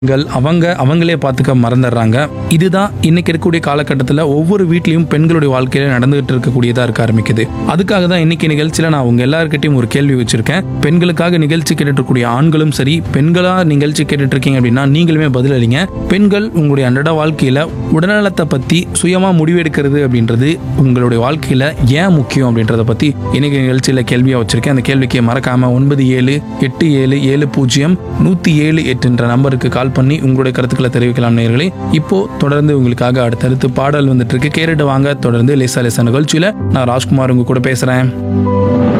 பெண்கள் அவங்க அவங்களே பார்த்துக்க மறந்துடுறாங்க இதுதான் இன்னைக்கு இருக்கக்கூடிய காலகட்டத்தில் ஒவ்வொரு வீட்லயும் பெண்களுடைய வாழ்க்கையில நடந்துகிட்டு இருக்கக்கூடியதா இருக்க ஆரம்பிக்குது அதுக்காக தான் இன்னைக்கு நிகழ்ச்சியில நான் உங்க எல்லாருக்கிட்டையும் ஒரு கேள்வி வச்சிருக்கேன் பெண்களுக்காக நிகழ்ச்சி கேட்டுட்டு இருக்கக்கூடிய ஆண்களும் சரி பெண்களா நிகழ்ச்சி கேட்டுட்டு இருக்கீங்க அப்படின்னா நீங்களுமே பதிலளிங்க பெண்கள் உங்களுடைய அன்றாட வாழ்க்கையில உடல்நலத்தை பத்தி சுயமா முடிவெடுக்கிறது அப்படின்றது உங்களுடைய வாழ்க்கையில ஏன் முக்கியம் அப்படின்றத பத்தி இன்னைக்கு நிகழ்ச்சியில கேள்வியா வச்சிருக்கேன் அந்த கேள்விக்கு மறக்காம ஒன்பது ஏழு எட்டு ஏழு ஏழு பூஜ்ஜியம் நூத்தி ஏழு எட்டுன்ற நம்பருக்கு கால் பண்ணி உங்களுடைய கருத்துக்களை தெரிவிக்கலாம் நேர்களே இப்போ தொடர்ந்து உங்களுக்காக அடுத்தடுத்து பாடல் வந்துட்டு இருக்கு கேட்டுட்டு வாங்க தொடர்ந்து லேசா லேசா நிகழ்ச்சியில நான் ராஜ்குமார் உங்க கூட பேசுறேன்